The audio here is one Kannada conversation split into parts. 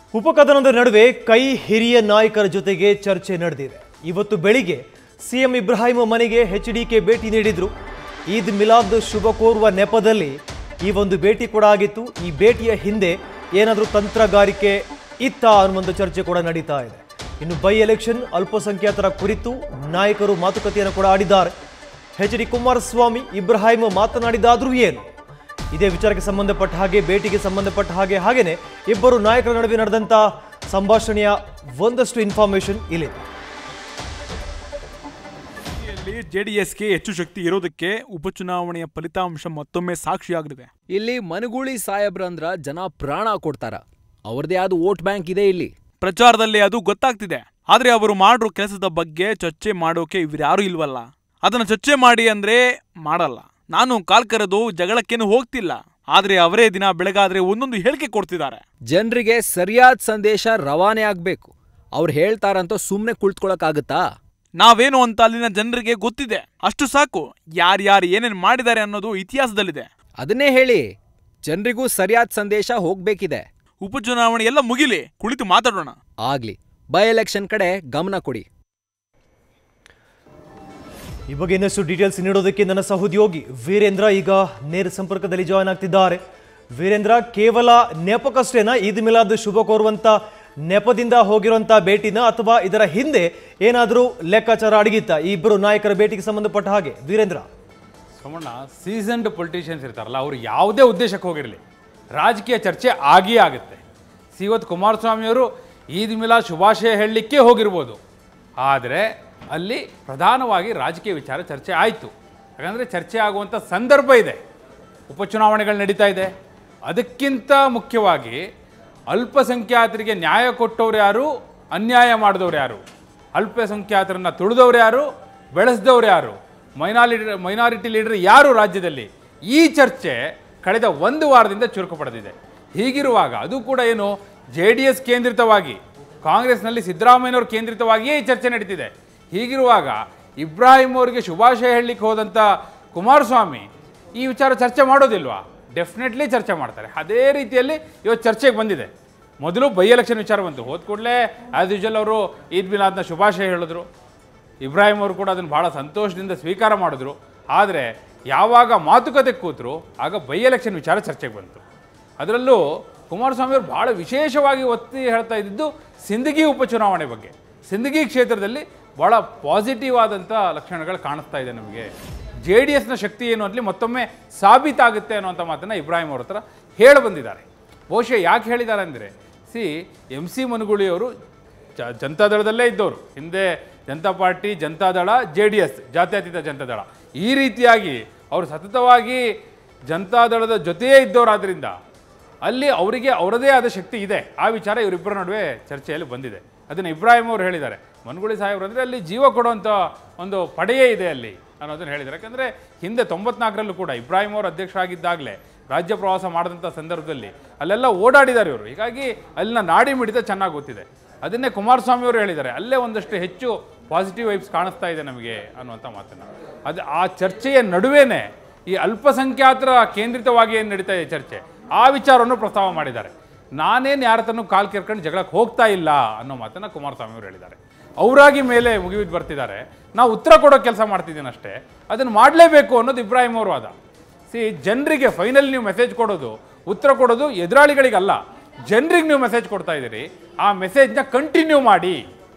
ಉಪಕಥನದ ನಡುವೆ ಕೈ ಹಿರಿಯ ನಾಯಕರ ಜೊತೆಗೆ ಚರ್ಚೆ ನಡೆದಿದೆ ಇವತ್ತು ಬೆಳಿಗ್ಗೆ ಸಿಎಂ ಇಬ್ರಾಹಿಂ ಮನೆಗೆ ಎಚ್ ಡಿಕೆ ಭೇಟಿ ನೀಡಿದ್ರು ಈದ್ ಮಿಲಾದ್ ಶುಭ ಕೋರುವ ನೆಪದಲ್ಲಿ ಈ ಒಂದು ಭೇಟಿ ಕೂಡ ಆಗಿತ್ತು ಈ ಭೇಟಿಯ ಹಿಂದೆ ಏನಾದರೂ ತಂತ್ರಗಾರಿಕೆ ಇತ್ತ ಅನ್ನುವಂಥ ಚರ್ಚೆ ಕೂಡ ನಡೀತಾ ಇದೆ ಇನ್ನು ಬೈ ಎಲೆಕ್ಷನ್ ಅಲ್ಪಸಂಖ್ಯಾತರ ಕುರಿತು ನಾಯಕರು ಮಾತುಕತೆಯನ್ನು ಕೂಡ ಆಡಿದ್ದಾರೆ ಎಚ್ ಡಿ ಕುಮಾರಸ್ವಾಮಿ ಇಬ್ರಾಹಿಂ ಮಾತನಾಡಿದಾದ್ರೂ ಏನು ಇದೇ ವಿಚಾರಕ್ಕೆ ಸಂಬಂಧಪಟ್ಟ ಹಾಗೆ ಭೇಟಿಗೆ ಸಂಬಂಧಪಟ್ಟ ಹಾಗೆ ಹಾಗೇನೆ ಇಬ್ಬರು ನಾಯಕರ ನಡುವೆ ನಡೆದಂತ ಸಂಭಾಷಣೆಯ ಒಂದಷ್ಟು ಇನ್ಫಾರ್ಮೇಶನ್ ಇಲ್ಲಿದೆ ಯಲ್ಲಿ ಜೆಡಿಎಸ್ಗೆ ಹೆಚ್ಚು ಶಕ್ತಿ ಇರೋದಕ್ಕೆ ಉಪಚುನಾವಣೆಯ ಫಲಿತಾಂಶ ಮತ್ತೊಮ್ಮೆ ಸಾಕ್ಷಿಯಾಗಲಿದೆ ಇಲ್ಲಿ ಮನಗೂಳಿ ಸಾಹೇಬ್ರಂದ್ರ ಜನ ಪ್ರಾಣ ಕೊಡ್ತಾರ ಅವ್ರದೇ ಆದ ವೋಟ್ ಬ್ಯಾಂಕ್ ಇದೆ ಇಲ್ಲಿ ಪ್ರಚಾರದಲ್ಲಿ ಅದು ಗೊತ್ತಾಗ್ತಿದೆ ಆದ್ರೆ ಅವರು ಮಾಡಿರೋ ಕೆಲಸದ ಬಗ್ಗೆ ಚರ್ಚೆ ಮಾಡೋಕೆ ಇವ್ರ್ಯಾರು ಇಲ್ವಲ್ಲ ಅದನ್ನ ಚರ್ಚೆ ಮಾಡಿ ಅಂದ್ರೆ ಮಾಡಲ್ಲ ನಾನು ಕಾಲ್ ಕರೆದು ಜಗಳಕ್ಕೇನು ಹೋಗ್ತಿಲ್ಲ ಆದ್ರೆ ಅವರೇ ದಿನ ಬೆಳಗಾದ್ರೆ ಒಂದೊಂದು ಹೇಳಿಕೆ ಕೊಡ್ತಿದ್ದಾರೆ ಜನರಿಗೆ ಸರಿಯಾದ ಸಂದೇಶ ರವಾನೆ ಆಗ್ಬೇಕು ಅವ್ರು ಹೇಳ್ತಾರಂತ ಸುಮ್ನೆ ಕುಳಿತುಕೊಳಕ್ಕಾಗತ್ತಾ ನಾವೇನು ಅಂತ ಅಲ್ಲಿನ ಜನರಿಗೆ ಗೊತ್ತಿದೆ ಅಷ್ಟು ಸಾಕು ಯಾರ್ಯಾರು ಏನೇನ್ ಮಾಡಿದ್ದಾರೆ ಅನ್ನೋದು ಇತಿಹಾಸದಲ್ಲಿದೆ ಅದನ್ನೇ ಹೇಳಿ ಜನರಿಗೂ ಸರಿಯಾದ ಸಂದೇಶ ಹೋಗ್ಬೇಕಿದೆ ಉಪಚುನಾವಣೆ ಎಲ್ಲ ಮುಗಿಲಿ ಕುಳಿತು ಮಾತಾಡೋಣ ಆಗ್ಲಿ ಬೈ ಎಲೆಕ್ಷನ್ ಕಡೆ ಗಮನ ಕೊಡಿ ಈ ಬಗ್ಗೆ ಇನ್ನಷ್ಟು ಡೀಟೇಲ್ಸ್ ನೀಡೋದಕ್ಕೆ ನನ್ನ ಸಹೋದ್ಯೋಗಿ ವೀರೇಂದ್ರ ಈಗ ನೇರ ಸಂಪರ್ಕದಲ್ಲಿ ಜಾಯ್ನ್ ಆಗ್ತಿದ್ದಾರೆ ವೀರೇಂದ್ರ ಕೇವಲ ನೆಪಕ್ಕಷ್ಟೇನಾ ಈದ್ ಮಿಲಾದ್ ಶುಭ ಕೋರುವಂತ ನೆಪದಿಂದ ಹೋಗಿರುವಂತ ಭೇಟಿನ ಅಥವಾ ಇದರ ಹಿಂದೆ ಏನಾದರೂ ಲೆಕ್ಕಾಚಾರ ಅಡಗಿತ್ತ ಈ ಇಬ್ಬರು ನಾಯಕರ ಭೇಟಿಗೆ ಸಂಬಂಧಪಟ್ಟ ಹಾಗೆ ವೀರೇಂದ್ರ ಸೋಮಣ್ಣ ಸೀಸನ್ಡ್ ಪೊಲಿಟಿಷಿಯನ್ಸ್ ಇರ್ತಾರಲ್ಲ ಅವರು ಯಾವುದೇ ಉದ್ದೇಶಕ್ಕೆ ಹೋಗಿರಲಿ ರಾಜಕೀಯ ಚರ್ಚೆ ಆಗಿಯೇ ಆಗುತ್ತೆ ಸಿ ಇವತ್ತು ಕುಮಾರಸ್ವಾಮಿಯವರು ಈದ್ ಮಿಲಾ ಶುಭಾಶಯ ಹೇಳಲಿಕ್ಕೆ ಹೋಗಿರ್ಬೋದು ಆದರೆ ಅಲ್ಲಿ ಪ್ರಧಾನವಾಗಿ ರಾಜಕೀಯ ವಿಚಾರ ಚರ್ಚೆ ಆಯಿತು ಯಾಕಂದರೆ ಚರ್ಚೆ ಆಗುವಂಥ ಸಂದರ್ಭ ಇದೆ ಉಪಚುನಾವಣೆಗಳು ನಡೀತಾ ಇದೆ ಅದಕ್ಕಿಂತ ಮುಖ್ಯವಾಗಿ ಅಲ್ಪಸಂಖ್ಯಾತರಿಗೆ ನ್ಯಾಯ ಕೊಟ್ಟವ್ರು ಯಾರು ಅನ್ಯಾಯ ಮಾಡಿದವ್ರು ಯಾರು ಅಲ್ಪಸಂಖ್ಯಾತರನ್ನ ತುಳಿದವ್ರು ಯಾರು ಬೆಳೆಸಿದವ್ರು ಯಾರು ಮೈನಾರಿಟಿ ಮೈನಾರಿಟಿ ಲೀಡರ್ ಯಾರು ರಾಜ್ಯದಲ್ಲಿ ಈ ಚರ್ಚೆ ಕಳೆದ ಒಂದು ವಾರದಿಂದ ಚುರುಕು ಪಡೆದಿದೆ ಹೀಗಿರುವಾಗ ಅದು ಕೂಡ ಏನು ಜೆ ಡಿ ಎಸ್ ಕೇಂದ್ರಿತವಾಗಿ ಕಾಂಗ್ರೆಸ್ನಲ್ಲಿ ಸಿದ್ದರಾಮಯ್ಯನವರು ಕೇಂದ್ರಿತವಾಗಿಯೇ ಈ ಚರ್ಚೆ ನಡೀತಿದೆ ಹೀಗಿರುವಾಗ ಇಬ್ರಾಹಿಂ ಅವರಿಗೆ ಶುಭಾಶಯ ಹೇಳಲಿಕ್ಕೆ ಹೋದಂಥ ಕುಮಾರಸ್ವಾಮಿ ಈ ವಿಚಾರ ಚರ್ಚೆ ಮಾಡೋದಿಲ್ವಾ ಡೆಫಿನೆಟ್ಲಿ ಚರ್ಚೆ ಮಾಡ್ತಾರೆ ಅದೇ ರೀತಿಯಲ್ಲಿ ಇವತ್ತು ಚರ್ಚೆಗೆ ಬಂದಿದೆ ಮೊದಲು ಬೈ ಎಲೆಕ್ಷನ್ ವಿಚಾರ ಬಂತು ಹೋದ ಕೂಡಲೇ ಆ್ಯಸ್ ಯೂಶಲ್ ಅವರು ಈದ್ ಮಿಲಾದ್ನ ಶುಭಾಶಯ ಹೇಳಿದ್ರು ಇಬ್ರಾಹಿಂ ಅವರು ಕೂಡ ಅದನ್ನು ಭಾಳ ಸಂತೋಷದಿಂದ ಸ್ವೀಕಾರ ಮಾಡಿದ್ರು ಆದರೆ ಯಾವಾಗ ಮಾತುಕತೆ ಕೂತರು ಆಗ ಬೈ ಎಲೆಕ್ಷನ್ ವಿಚಾರ ಚರ್ಚೆಗೆ ಬಂತು ಅದರಲ್ಲೂ ಕುಮಾರಸ್ವಾಮಿ ಅವರು ಭಾಳ ವಿಶೇಷವಾಗಿ ಒತ್ತಿ ಹೇಳ್ತಾ ಇದ್ದಿದ್ದು ಸಿಂದಗಿ ಉಪಚುನಾವಣೆ ಬಗ್ಗೆ ಸಿಂದಗಿ ಕ್ಷೇತ್ರದಲ್ಲಿ ಭಾಳ ಪಾಸಿಟಿವ್ ಆದಂಥ ಲಕ್ಷಣಗಳು ಕಾಣಿಸ್ತಾ ಇದೆ ನಮಗೆ ಜೆ ಡಿ ಎಸ್ನ ಶಕ್ತಿ ಏನು ಅಂತಲಿ ಮತ್ತೊಮ್ಮೆ ಸಾಬೀತಾಗುತ್ತೆ ಅನ್ನುವಂಥ ಮಾತನ್ನು ಇಬ್ರಾಹಿಂ ಅವ್ರ ಹತ್ರ ಹೇಳಿ ಬಂದಿದ್ದಾರೆ ಬಹುಶಃ ಯಾಕೆ ಹೇಳಿದ್ದಾರೆ ಅಂದರೆ ಸಿ ಎಮ್ ಸಿ ಮನುಗುಳಿಯವರು ಜ ಜನತಾದಳದಲ್ಲೇ ಇದ್ದವರು ಹಿಂದೆ Janata Party Janata Dal J D S ಜಾತ್ಯತೀತ ಜನತಾದಳ ಈ ರೀತಿಯಾಗಿ ಅವರು ಸತತವಾಗಿ ಜನತಾದಳದ ಜೊತೆಯೇ ಇದ್ದವರಾದ್ರಿಂದ ಅಲ್ಲಿ ಅವರಿಗೆ ಅವರದೇ ಆದ ಶಕ್ತಿ ಇದೆ ಆ ವಿಚಾರ ಇವರಿಬ್ಬರ ನಡುವೆ ಚರ್ಚೆಯಲ್ಲಿ ಬಂದಿದೆ ಅದನ್ನು ಇಬ್ರಾಹಿಂ ಅವರು ಹೇಳಿದ್ದಾರೆ ಮನ್ಗುಳಿ ಸಾಹೇಬ್ರು ಅಂದರೆ ಅಲ್ಲಿ ಜೀವ ಕೊಡುವಂಥ ಒಂದು ಪಡೆಯೇ ಇದೆ ಅಲ್ಲಿ ಅನ್ನೋದನ್ನು ಹೇಳಿದ್ದಾರೆ ಯಾಕಂದರೆ ಹಿಂದೆ ತೊಂಬತ್ನಾಲ್ಕರಲ್ಲೂ ಕೂಡ ಇಬ್ರಾಹಿಂ ಅವರು ಅಧ್ಯಕ್ಷರಾಗಿದ್ದಾಗಲೇ ರಾಜ್ಯ ಪ್ರವಾಸ ಮಾಡಿದಂಥ ಸಂದರ್ಭದಲ್ಲಿ ಅಲ್ಲೆಲ್ಲ ಓಡಾಡಿದ್ದಾರೆ ಇವರು ಹೀಗಾಗಿ ಅಲ್ಲಿನ ನಾಡಿ ಮಿಡಿತ ಚೆನ್ನಾಗಿ ಗೊತ್ತಿದೆ ಅದನ್ನೇ ಕುಮಾರಸ್ವಾಮಿ ಅವರು ಹೇಳಿದ್ದಾರೆ ಅಲ್ಲೇ ಒಂದಷ್ಟು ಹೆಚ್ಚು ಪಾಸಿಟಿವ್ ವೈಬ್ಸ್ ಕಾಣಿಸ್ತಾ ಇದೆ ನಮಗೆ ಅನ್ನುವಂಥ ಮಾತನ್ನು ಅದು ಆ ಚರ್ಚೆಯ ನಡುವೆನೇ ಈ ಅಲ್ಪಸಂಖ್ಯಾತರ ಕೇಂದ್ರಿತವಾಗಿ ಏನು ನಡೀತಾ ಇದೆ ಚರ್ಚೆ ಆ ವಿಚಾರವನ್ನು ಪ್ರಸ್ತಾವ ಮಾಡಿದ್ದಾರೆ ನಾನೇನು ಯಾರ ತನೂ ಕಾಲು ಕೆರ್ಕೊಂಡು ಜಗಳಕ್ಕೆ ಹೋಗ್ತಾ ಇಲ್ಲ ಅನ್ನೋ ಮಾತನ್ನು ಕುಮಾರಸ್ವಾಮಿ ಅವರು ಹೇಳಿದ್ದಾರೆ ಅವರಾಗಿ ಮೇಲೆ ಮುಗಿಬಿದ್ದು ಬರ್ತಿದ್ದಾರೆ ನಾವು ಉತ್ತರ ಕೊಡೋ ಕೆಲಸ ಮಾಡ್ತಿದ್ದೀನಿ ಅಷ್ಟೇ ಅದನ್ನು ಮಾಡಲೇಬೇಕು ಅನ್ನೋದು ಇಬ್ರಾಹಿಂ ಅವರು ವಾದ ಸಿ ಜನರಿಗೆ ಫೈನಲ್ ನೀವು ಮೆಸೇಜ್ ಕೊಡೋದು ಉತ್ತರ ಕೊಡೋದು ಎದುರಾಳಿಗಳಿಗಲ್ಲ ಜನರಿಗೆ ನೀವು ಮೆಸೇಜ್ ಕೊಡ್ತಾ ಇದ್ದೀರಿ ಆ ಮೆಸೇಜ್ನ ಕಂಟಿನ್ಯೂ ಮಾಡಿ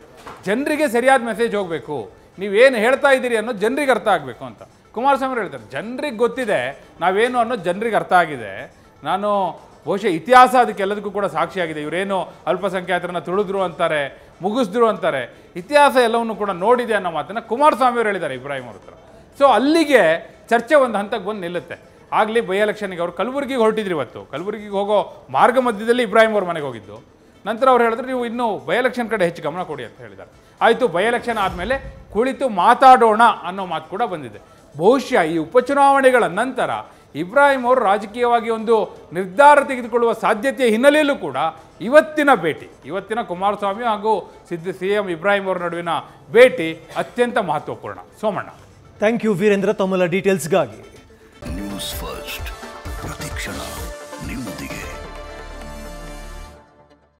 ಜನರಿಗೆ ಸರಿಯಾದ ಮೆಸೇಜ್ ಹೋಗಬೇಕು ನೀವೇನು ಹೇಳ್ತಾ ಇದ್ದೀರಿ ಅನ್ನೋದು ಜನರಿಗೆ ಅರ್ಥ ಆಗಬೇಕು ಅಂತ ಕುಮಾರಸ್ವಾಮಿ ಅವ್ರು ಹೇಳ್ತಾರೆ ಜನರಿಗೆ ಗೊತ್ತಿದೆ ನಾವೇನು ಅನ್ನೋದು ಜನರಿಗೆ ಅರ್ಥ ಆಗಿದೆ ನಾನು ಬಹುಶಃ ಇತಿಹಾಸ ಅದಕ್ಕೆಲ್ಲದಕ್ಕೂ ಕೂಡ ಸಾಕ್ಷಿಯಾಗಿದೆ ಇವರೇನು ಅಲ್ಪಸಂಖ್ಯಾತರನ್ನ ತುಳಿದ್ರು ಅಂತಾರೆ ಮುಗಿಸಿದ್ರು ಅಂತಾರೆ ಇತಿಹಾಸ ಎಲ್ಲವನ್ನು ಕೂಡ ನೋಡಿದೆ ಅನ್ನೋ ಮಾತನ್ನು ಕುಮಾರಸ್ವಾಮಿ ಅವರು ಹೇಳಿದ್ದಾರೆ ಇಬ್ರಾಹಿಂ ಅವ್ರ ಹತ್ರ ಸೊ ಅಲ್ಲಿಗೆ ಚರ್ಚೆ ಒಂದು ಹಂತಕ್ಕೆ ಬಂದು ನಿಲ್ಲುತ್ತೆ ಆಗಲಿ ಬೈ ಎಲೆಕ್ಷನ್ಗೆ ಅವರು ಕಲಬುರಗಿಗೆ ಹೊರಟಿದ್ರು ಇವತ್ತು ಕಲಬುರಗಿಗೆ ಹೋಗೋ ಮಾರ್ಗ ಮಧ್ಯದಲ್ಲಿ ಇಬ್ರಾಹಿಂ ಅವ್ರ ಮನೆಗೆ ಹೋಗಿದ್ದು ನಂತರ ಅವ್ರು ಹೇಳಿದ್ರು ನೀವು ಇನ್ನೂ ಬೈ ಎಲೆಕ್ಷನ್ ಕಡೆ ಹೆಚ್ಚು ಗಮನ ಕೊಡಿ ಅಂತ ಹೇಳಿದ್ದಾರೆ ಆಯಿತು ಬೈ ಎಲೆಕ್ಷನ್ ಆದಮೇಲೆ ಕುಳಿತು ಮಾತಾಡೋಣ ಅನ್ನೋ ಮಾತು ಕೂಡ ಬಂದಿದೆ ಬಹುಶಃ ಈ ಉಪಚುನಾವಣೆಗಳ ನಂತರ ಇಬ್ರಾಹಿಂ ಅವರು ರಾಜಕೀಯವಾಗಿ ಒಂದು ನಿರ್ಧಾರ ತೆಗೆದುಕೊಳ್ಳುವ ಸಾಧ್ಯತೆಯ ಹಿನ್ನೆಲೆಯಲ್ಲೂ ಕೂಡ ಇವತ್ತಿನ ಭೇಟಿ ಇವತ್ತಿನ ಕುಮಾರಸ್ವಾಮಿ ಹಾಗೂ ಸಿದ್ದ ಸಿ ಎಂ ಇಬ್ರಾಹಿಂ ಅವರ ನಡುವಿನ ಭೇಟಿ ಅತ್ಯಂತ ಮಹತ್ವಪೂರ್ಣ ಸೋಮಣ್ಣ ಥ್ಯಾಂಕ್ ಯು ವೀರೇಂದ್ರ ತಮ್ಮೆಲ್ಲ ಡೀಟೇಲ್ಸ್ಗಾಗಿ ನ್ಯೂಸ್ ಫಸ್ಟ್